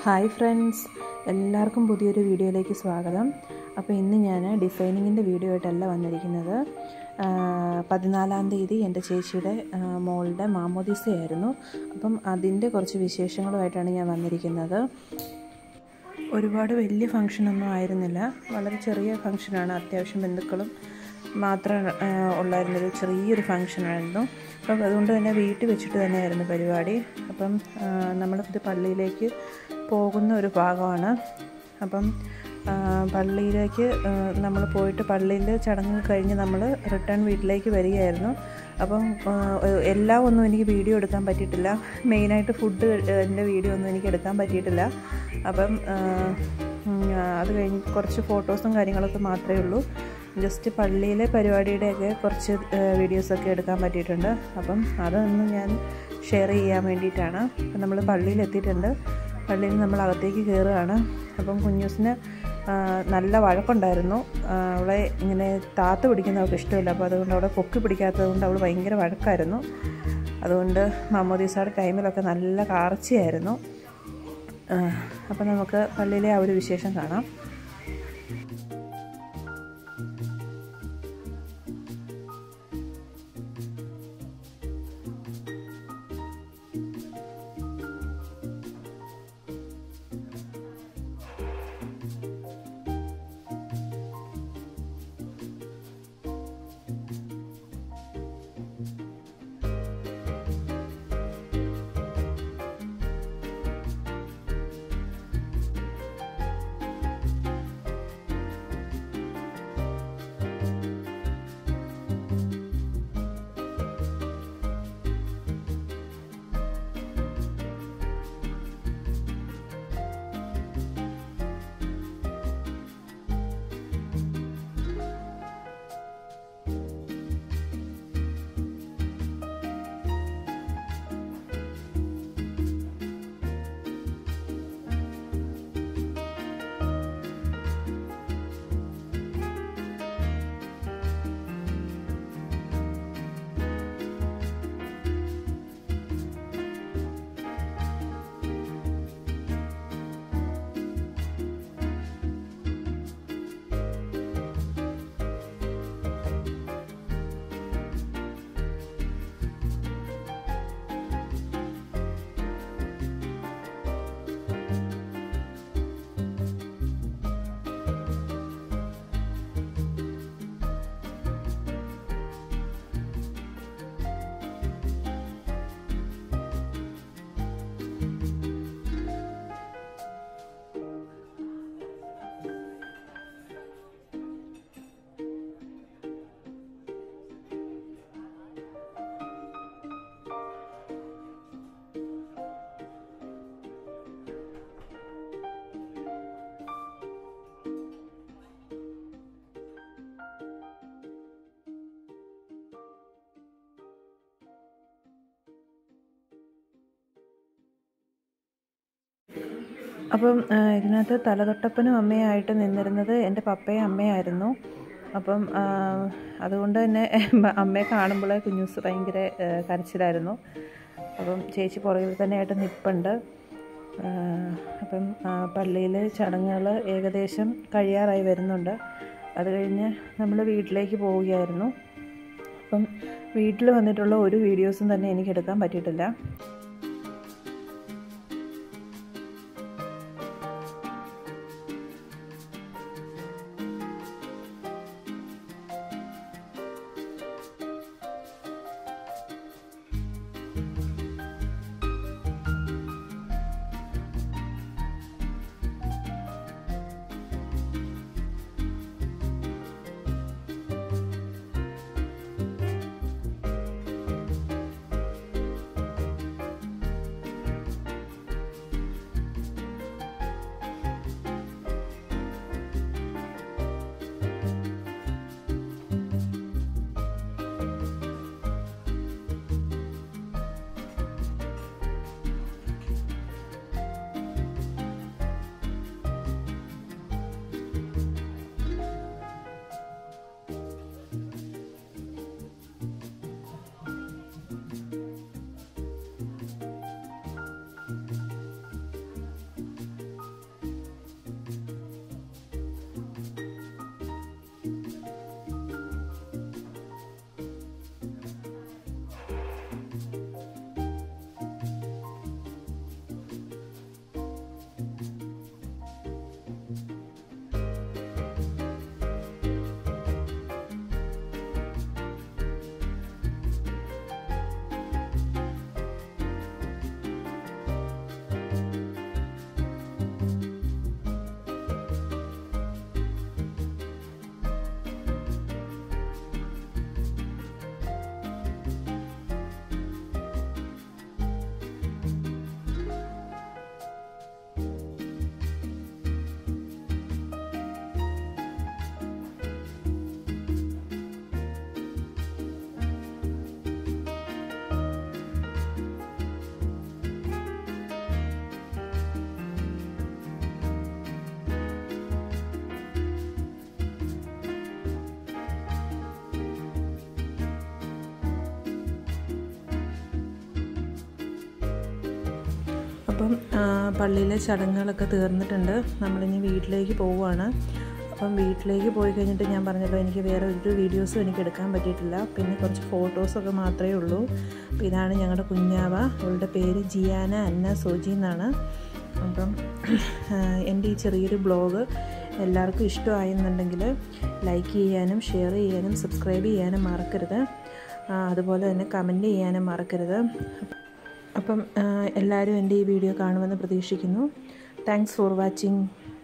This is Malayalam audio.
ഹായ് ഫ്രണ്ട്സ് എല്ലാവർക്കും പുതിയൊരു വീഡിയോയിലേക്ക് സ്വാഗതം അപ്പോൾ ഇന്ന് ഞാൻ ഡിസൈനിങ്ങിൻ്റെ വീഡിയോ ആയിട്ടല്ല വന്നിരിക്കുന്നത് ആ, പതിനാലാം തീയതി എൻ്റെ ചേച്ചിയുടെ ആ, മോളുടെ മാമോദിസയായിരുന്നു അപ്പം അതിൻ്റെ കുറച്ച് വിശേഷങ്ങളുമായിട്ടാണ് ഞാൻ വന്നിരിക്കുന്നത് ഒരുപാട് വലിയ ഫങ്ഷനൊന്നും ആയിരുന്നില്ല വളരെ ചെറിയ ഫങ്ഷനാണ് അത്യാവശ്യം ബന്ധുക്കളും മാത്രം ആ, ഉള്ളായിരുന്നൊരു ചെറിയൊരു ഫങ്ഷനായിരുന്നു അപ്പം അതുകൊണ്ട് തന്നെ വീട്ടിൽ വെച്ചിട്ട് തന്നെയായിരുന്നു പരിപാടി അപ്പം ആ, നമ്മളിത് പള്ളിയിലേക്ക് പോകുന്ന ഒരു ഭാഗമാണ് അപ്പം ആ, പള്ളിയിലേക്ക് നമ്മൾ പോയിട്ട് പള്ളിയിൽ ചടങ്ങ് കഴിഞ്ഞ് നമ്മൾ റിട്ടേൺ വീട്ടിലേക്ക് വരികയായിരുന്നു അപ്പം ആ, എല്ലാം ഒന്നും എനിക്ക് വീഡിയോ എടുക്കാൻ പറ്റിയിട്ടില്ല മെയിനായിട്ട് ഫുഡ് എൻ്റെ വീഡിയോ ഒന്നും എനിക്ക് എടുക്കാൻ പറ്റിയിട്ടില്ല അപ്പം ആ, ഉം, അത് കഴിഞ്ഞ് കുറച്ച് ഫോട്ടോസും കാര്യങ്ങളൊക്കെ മാത്രമേ ഉള്ളൂ ജസ്റ്റ് പള്ളിയിലെ പരിപാടിയുടെയൊക്കെ കുറച്ച് വീഡിയോസൊക്കെ എടുക്കാൻ പറ്റിയിട്ടുണ്ട് അപ്പം അതൊന്ന് ഞാൻ ഷെയർ ചെയ്യാൻ വേണ്ടിയിട്ടാണ് അപ്പം നമ്മൾ പള്ളിയിൽ എത്തിയിട്ടുണ്ട് പള്ളിയിൽ നമ്മൾ അകത്തേക്ക് കയറുകയാണ് അപ്പം കുഞ്ഞൂസിന് ആ, നല്ല വഴക്കുണ്ടായിരുന്നു ആ, അവളെ ഇങ്ങനെ താത്ത് പിടിക്കുന്ന അവൾക്ക് ഇഷ്ടമില്ല അപ്പോൾ അതുകൊണ്ട് അവളെ പൊക്കി പിടിക്കാത്തത് കൊണ്ട് അവൾ ഭയങ്കര വഴക്കായിരുന്നു അതുകൊണ്ട് മമ്മൂദീസയുടെ ടൈമിലൊക്കെ നല്ല കാർച്ചയായിരുന്നു അപ്പം നമുക്ക് പള്ളിയിലെ ആ ഒരു വിശേഷം കാണാം അപ്പം ആ, ഇതിനകത്ത് തലതൊട്ടപ്പനും അമ്മയായിട്ട് നിന്നിരുന്നത് എൻ്റെ പപ്പയും അമ്മയായിരുന്നു അപ്പം ആ, അതുകൊണ്ട് തന്നെ അമ്മയെ കാണുമ്പോഴേ കുഞ്ഞൂസ് ഭയങ്കര ആ, കരച്ചിലായിരുന്നു അപ്പം ചേച്ചി പുറകിൽ തന്നെയായിട്ട് നിൽപ്പുണ്ട് ആ, അപ്പം പള്ളിയിൽ ചടങ്ങുകൾ ഏകദേശം കഴിയാറായി വരുന്നുണ്ട് അത് കഴിഞ്ഞ് നമ്മൾ വീട്ടിലേക്ക് പോവുകയായിരുന്നു അപ്പം വീട്ടിൽ വന്നിട്ടുള്ള ഒരു വീഡിയോസും തന്നെ എനിക്ക് എടുക്കാൻ പറ്റിയിട്ടില്ല അപ്പം പള്ളിയിലെ ചടങ്ങുകളൊക്കെ തീർന്നിട്ടുണ്ട് നമ്മളിനി വീട്ടിലേക്ക് പോവുകയാണ് അപ്പം വീട്ടിലേക്ക് പോയി കഴിഞ്ഞിട്ട് ഞാൻ പറഞ്ഞല്ലോ എനിക്ക് വേറെ ഒരു വീഡിയോസും എനിക്ക് എടുക്കാൻ പറ്റിയിട്ടില്ല പിന്നെ കുറച്ച് ഫോട്ടോസൊക്കെ മാത്രമേ ഉള്ളൂ അപ്പോൾ ഇതാണ് ഞങ്ങളുടെ കുഞ്ഞാവ അവളുടെ പേര് ജിയാന അന്ന സോജി എന്നാണ് അപ്പം എൻ്റെ ഈ ചെറിയൊരു ബ്ലോഗ് എല്ലാവർക്കും ഇഷ്ടമായെന്നുണ്ടെങ്കിൽ ലൈക്ക് ചെയ്യാനും ഷെയർ ചെയ്യാനും സബ്സ്ക്രൈബ് ചെയ്യാനും മറക്കരുത് അതുപോലെ തന്നെ കമൻറ്റ് ചെയ്യാനും മറക്കരുത് അപ്പം എല്ലാവരും എൻ്റെ ഈ വീഡിയോ കാണുമെന്ന് പ്രതീക്ഷിക്കുന്നു താങ്ക്സ് ഫോർ വാച്ചിങ്